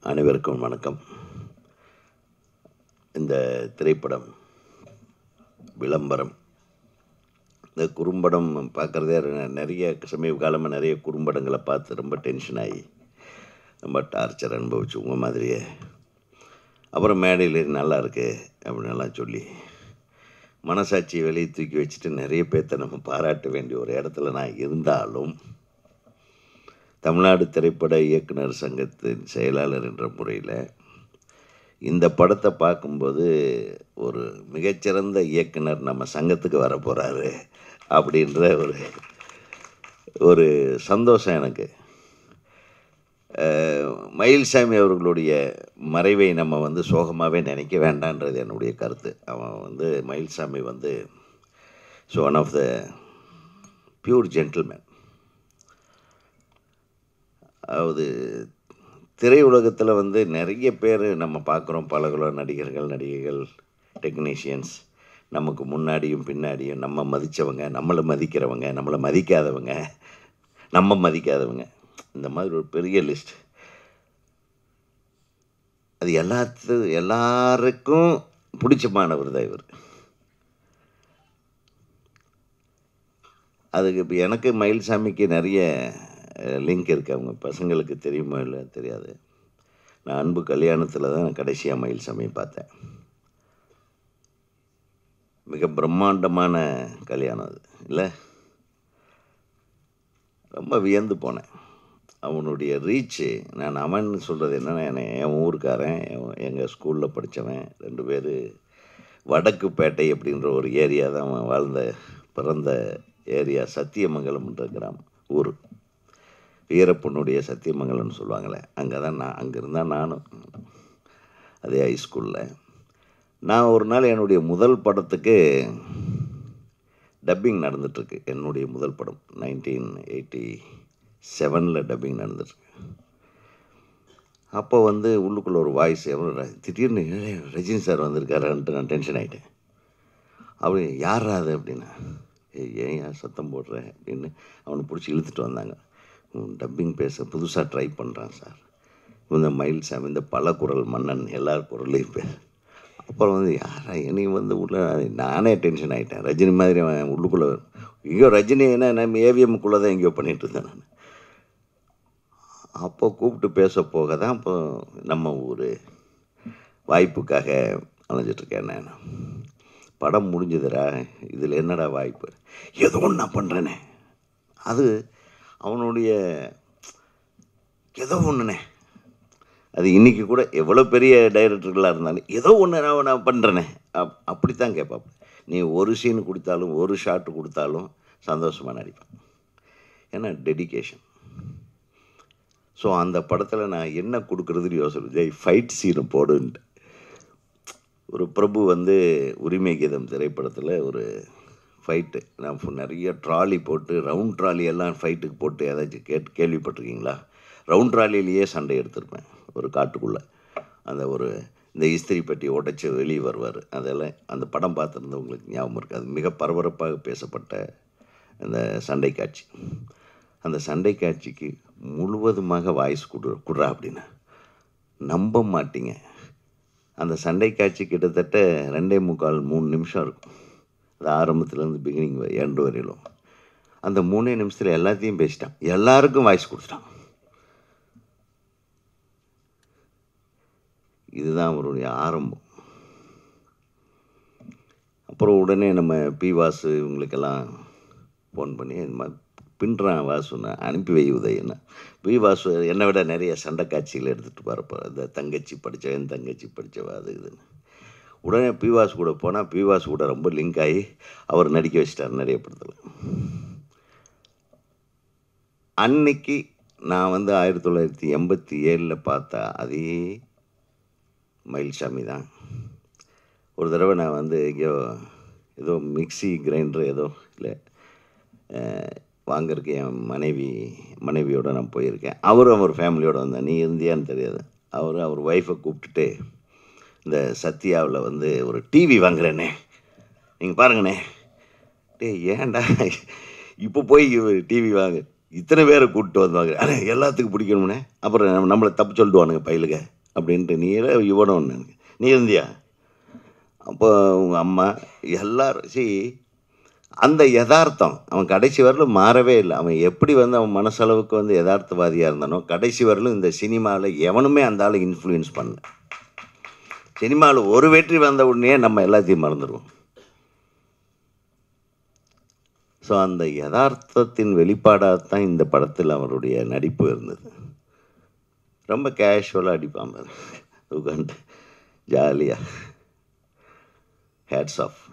அனைவருக்கும் வணக்கம் இந்த திரைப்படம் விளம்பரம் இந்த குறும்படம் பார்க்குறதே நிறைய சமீப காலமாக நிறைய குறும்படங்களை பார்த்து ரொம்ப டென்ஷன் ஆகி ரொம்ப டார்ச்சர் அனுபவிச்சு உங்கள் மாதிரியே அப்புறம் மேடையில் நல்லா இருக்கு அப்படின்னு எல்லாம் சொல்லி மனசாட்சியை வெளியே தூக்கி வச்சுட்டு நிறைய பேர்த்த நம்ம பாராட்ட வேண்டிய ஒரு இடத்துல நான் இருந்தாலும் தமிழ்நாடு திரைப்பட இயக்குனர் சங்கத்தின் செயலாளர் என்ற முறையில் இந்த படத்தை பார்க்கும்போது ஒரு மிகச்சிறந்த இயக்குனர் நம்ம சங்கத்துக்கு வர போகிறாரு அப்படின்ற ஒரு ஒரு சந்தோஷம் எனக்கு அஹ், மயில்சாமி அவர்களுடைய மறைவை நம்ம வந்து சோகமாகவே நினைக்க வேண்டான்றது என்னுடைய கருத்து அவன் வந்து மயில்சாமி வந்து so one of the pure gentleman அதாவது திரையுலகத்தில் வந்து நிறைய பேர் நம்ம பார்க்குறோம் பல நடிகர்கள் நடிகைகள் டெக்னீஷியன்ஸ் நமக்கு முன்னாடியும் பின்னாடியும் நம்ம மதித்தவங்க நம்மளை மதிக்கிறவங்க நம்மளை மதிக்காதவங்க நம்ம மதிக்காதவங்க இந்த மாதிரி ஒரு பெரிய லிஸ்ட் அது எல்லாத்து எல்லாருக்கும் பிடிச்சமானவர் தான் இவர் அதுக்கு இப்போ எனக்கு மயில்சாமிக்கு நிறைய லிங்க் இருக்குது அவங்க பசங்களுக்கு தெரியுமோ இல்லை தெரியாது நான் அன்பு கல்யாணத்தில் தான் கடைசியாக மயில்சாமியை பார்த்தேன் மிக பிரம்மாண்டமான கல்யாணம் அது இல்லை ரொம்ப வியந்து போனேன் அவனுடைய ரீச்சு நான் அவன் சொல்கிறது என்னென்னா என்னை என் ஊருக்காரன் எங்கள் ஸ்கூலில் படித்தவன் ரெண்டு பேர் வடக்குப்பேட்டை அப்படின்ற ஒரு ஏரியா தான் அவன் வாழ்ந்த பிறந்த ஏரியா சத்தியமங்கலம்ன்ற கிராமம் ஊர் வீரப்பனுடைய சத்தியமங்கலம்னு சொல்லுவாங்களே அங்கே தான் நான் அங்கே இருந்தால் நானும் அதே ஹைஸ்கூலில் நான் ஒரு நாள் என்னுடைய முதல் படத்துக்கு டப்பிங் நடந்துட்டுருக்கு என்னுடைய முதல் படம் நைன்டீன் எயிட்டி செவனில் டப்பிங் நடந்துட்டுருக்கு அப்போ வந்து உள்ளுக்குள்ளே ஒரு வாய்ஸ் எவ்வளோ திடீர்னு "ஏய், ரஜினி சார் வந்திருக்காருன்ட்டு நான் டென்ஷன் ஆகிட்டேன் அப்படி யாரா அது அப்படின்னா "ஏய், ஏன் ஏன் சத்தம் போடுற அப்படின்னு அவனை பிடிச்சி இழுத்துட்டு வந்தாங்க டப்பிங் பேச புதுசாக ட்ரை பண்ணுறான் சார் இந்த மயில் சாமி இந்த பல குரல் மன்னன் எல்லார் குரலையும் பே அப்புறம் வந்து யாரா என்னையும் வந்து உள்ள நானே டென்ஷன் ஆகிட்டேன் ரஜினி மாதிரி அவன் உள்ளுக்குள்ளே ஐயோ ரஜினி என்ன நம்ம ஏவிஎம்குள்ளே தான் எங்கேயோ பண்ணிகிட்டு இருந்தேன் நான் அப்போ கூப்பிட்டு பேச போக தான் இப்போ நம்ம ஊர் வாய்ப்புக்காக அலைஞ்சிட்ருக்கேன் நான் படம் முடிஞ்சதுடா இதில் என்னடா வாய்ப்பு ஏதோ ஒன்று நான் பண்ணுறேனே அது அவனுடைய ஏதோ ஒன்றுனே அது இன்றைக்கி கூட எவ்வளோ பெரிய டைரக்டர்களாக இருந்தாலும் ஏதோ ஒன்று நான் நான் பண்ணுறேனே அப் அப்படித்தான் கேட்பான் நீ ஒரு சீன் கொடுத்தாலும் ஒரு ஷாட் கொடுத்தாலும் சந்தோஷமாக நடிப்பேன் ஏன்னா டெடிகேஷன் ஸோ அந்த படத்தில் நான் என்ன கொடுக்குறதுன்னு யோசனை ஜெய் ஃபைட் சீனை போடுன்ட்டு ஒரு பிரபு வந்து உரிமை கீதம் திரைப்படத்தில் ஒரு ஃபைட்டு நான் ஃபு- நிறைய ட்ராலி போட்டு ரவுண்ட் ட்ராலி எல்லாம் ஃபைட்டுக்கு போட்டு ஏதாச்சும் கேட் கேள்விப்பட்டிருக்கீங்களா ரவுண்ட் ட்ராலிலேயே சண்டை எடுத்திருப்பேன் ஒரு காட்டுக்குள்ளே அந்த ஒரு இந்த இஸ்திரி பெட்டி உடைச்சி வெளியே வருவார் அதெல்லாம் அந்த படம் பார்த்துருந்தவங்களுக்கு ஞாபகம் இருக்குது அது மிக பரபரப்பாக பேசப்பட்ட அந்த சண்டை காட்சி அந்த சண்டை காட்சிக்கு முழுவதுமாக வாய்ஸ் கொடு குடுறா அப்படின்னு நம்ப மாட்டீங்க அந்த சண்டை காட்சி கிட்டத்தட்ட ரெண்டே முக்கால் மூணு நிமிஷம் இருக்கும் அது ஆரம்பத்துலேருந்து பிகினிங் எண்டு வரையிலும் அந்த மூணே நிமிஷத்தில் எல்லாத்தையும் பேசிட்டான் எல்லாருக்கும் வாய்ஸ் கொடுத்துட்டான் இதுதான் அவருடைய ஆரம்பம் அப்புறம் உடனே நம்ம பி வாசு இவங்களுக்கெல்லாம் ஃபோன் பண்ணி இந்த மாதிரி பின்றான் வாசுன்னு அனுப்பி வை உதயன்னு பி வாசு என்னை விட நிறைய சண்டை காட்சிகள் எடுத்துகிட்டு வரப்போ இந்த தங்கச்சி படித்தவன் என் தங்கச்சி படித்தவ அது இதுன்னு உடனே பி வாசு கூட போனால் பி வாசு கூட ரொம்ப லிங்க் ஆகி அவர் நடிக்க வச்சிட்டார் நிறைய படத்தில் அன்னைக்கு நான் வந்து ஆயிரத்தி தொள்ளாயிரத்தி எண்பத்தி ஏழில் பார்த்த அதே மயில்சாமி தான் ஒரு தடவை நான் வந்து எங்கேயோ ஏதோ மிக்ஸி கிரைண்டர் ஏதோ இல்லை வாங்கறதுக்கு என் மனைவி மனைவியோட நான் போயிருக்கேன் அவரும் அவர் ஃபேமிலியோடு வந்தேன் நீ இருந்தியான்னு தெரியாது அவர் அவர் ஒய்ஃபை கூப்பிட்டுட்டு இந்த சத்யாவில் வந்து ஒரு டிவி வாங்குறேனே நீங்கள் பாருங்கண்ணே டேய் ஏன்டா இப்போ போய் டிவி வாங்க இத்தனை பேரை கூப்பிட்டு வந்தாங்க அண்ணே எல்லாத்துக்கும் பிடிக்கணும்னே அப்புறம் நம்ம- நம்மளை தப்பு சொல்லிடுவானுங்க பயிலுங்க அப்படின்ட்டு நீ இரு, இவனும் ஒன்று நீ இருந்தியா அப்போ உங்கள் அம்மா எல்லாரும் see அந்த யதார்த்தம் அவன் கடைசி வரலும் மாறவே இல்லை அவன் எப்படி வந்து அவன் மனசளவுக்கு வந்து யதார்த்தவாதியாக இருந்தானோ கடைசி வரலும் இந்த சினிமாவில் எவனுமே அந்த ஆளை இன்ஃப்ளூயன்ஸ் பண்ணல சினிமாவில் ஒரு வெற்றி வந்த உடனே நம்ம எல்லாத்தையும் மறந்துடுவோம் ஸோ அந்த யதார்த்தத்தின் வெளிப்பாடாக இந்த படத்தில் அவருடைய நடிப்பு இருந்தது ரொம்ப கேஷுவலாக அடிப்பான் பாரு உட்காந்து ஜாலியாக ஹேட்ஸ் ஆஃப்